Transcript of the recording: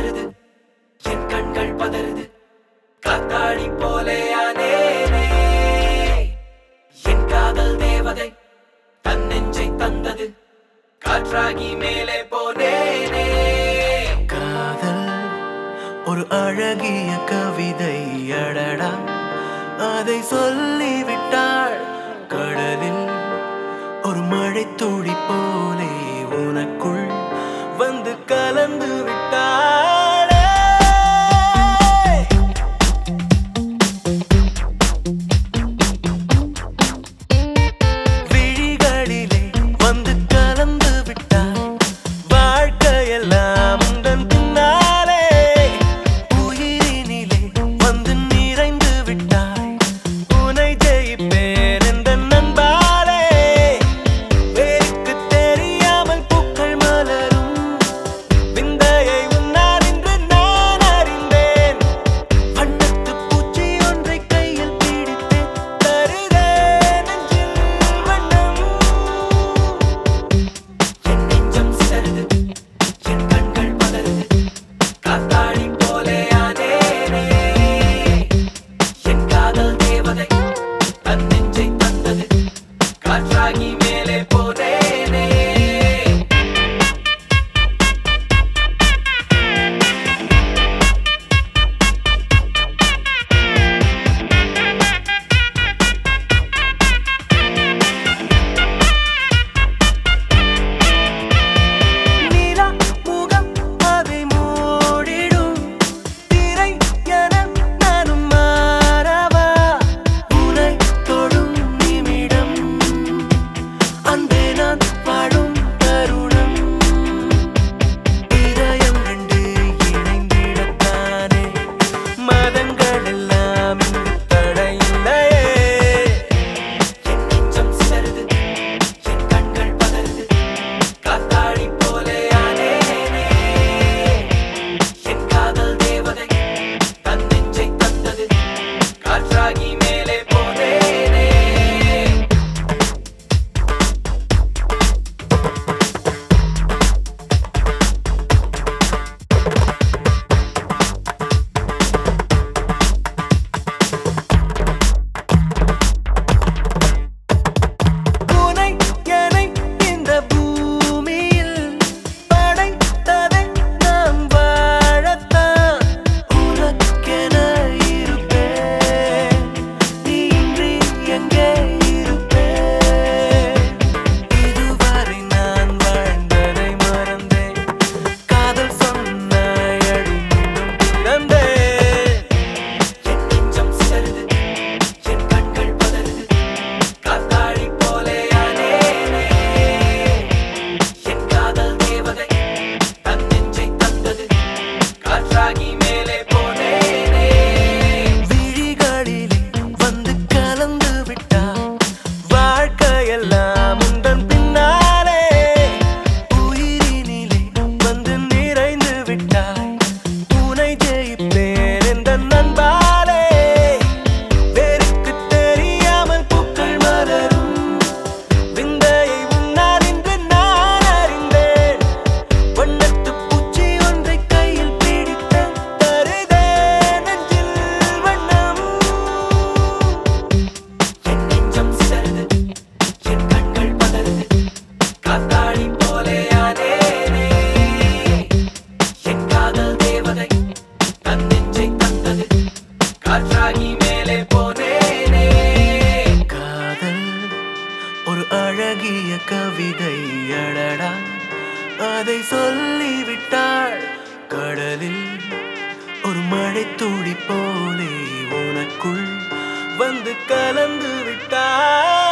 சிதறுது என் கண்கள் பதறுது காத்தாடி போலே ஆனேனே என் காதல் தேவதை தன் நெஞ்சை தந்தது காற்றாகி மேலே போனேனே காதல் ஒரு அழகிய கவிதை அடடா அதை சொல்லிவிட்டாள் கடலில் ஒரு மழை துளி போலே உனக்குள் வந்து கலந்து விட்டாளே விழிகளிலே வந்து கலந்து விட்டாய் வாழ்க்கையெல்லாம் உந்தன் பின்னாலே உயிரினிலே வந்து நிறைந்து விட்டாய் உனை ஜெயிப்பேன் என்ற நண்பாலே வேருக்கு தெரியாமல் பூக்கள் மலரும் விந்தையை உன்னால் இன்று நான் அறிந்தேன் வண்ணத்து பூச்சி ஒன்றை கையில் பிடித்தேன் தருதேன் நெஞ்சில் வண்ணம் என் நெஞ்சம் சிதறுது என் கண்கள் பதறுது காத்தாடி போலே ஆனேனே என் காதல் தேவதை தன் நெஞ்சை தந்தது காற்றாகி மேலே போனேனே நிலா முகம் அதை மூடிடும் திரை என நானும் மாறவா உனை தொடும் நிமிடம் அன்பே நான் வாழும் தருணம் இதயம் ரெண்டு இணைந்திடத்தானே மதங்கள் எல்லாம் இங்கு தடையில்லையே என் நெஞ்சம் சிதறுது என் கண்கள் பதறுது காத்தாடி போலே ஆனேனே என் காதல் தேவதை தன் நெஞ்சை தந்தது காற்றாகி மேலே போனேனே உனை எனை இந்த பூமியில் படைத்ததை நாம் வாழத்தான் உனக்கென இருப்பேன் நீ இன்றி எங்கே இருப்பேன் இதுவரை நான் வாழ்ந்ததை மறந்தேன் காதல் சொன்ன அடி மீண்டும் பிறந்தேன் என் நெஞ்சம் சிதறுது என் கண்கள் பதறுது காத்தாடி போலே ஆனேனே என் காதல் தேவதை தன் நெஞ்சை தந்தது காற்றாகி மேலே போனேனே விழிகளிலே வந்து கலந்து விட்டாய் வாழ்க்கையெல்லாம் உந்தன் பின்னாலே உயிரினிலே வந்து நிறைந்து விட்டாய் உனை ஜெயிப்பேன் என்ற நண்பாலே வேருக்கு தெரியாமல் பூக்கள் மலரும் விந்தையை உன்னால் இன்று நான் அறிந்தேன் வண்ணத்து பூச்சி ஒன்றை கையில் பிடித்தேன் தருதேன் நெஞ்சில் வண்ணம் என் நெஞ்சம் சிதறுது என் கண்கள் பதறுது காத்தாடி போலே ஆனேனே என் காதல் தேவதை தன் நெஞ்சை தந்தது காற்றாகி மேலே போனேனே காதல் ஒரு அழகிய கவிதை அடடா அதை சொல்லிவிட்டாள் கடலில் ஒரு மழை துளி போலே உனக்குள் வந்து கலந்து விட்டாள்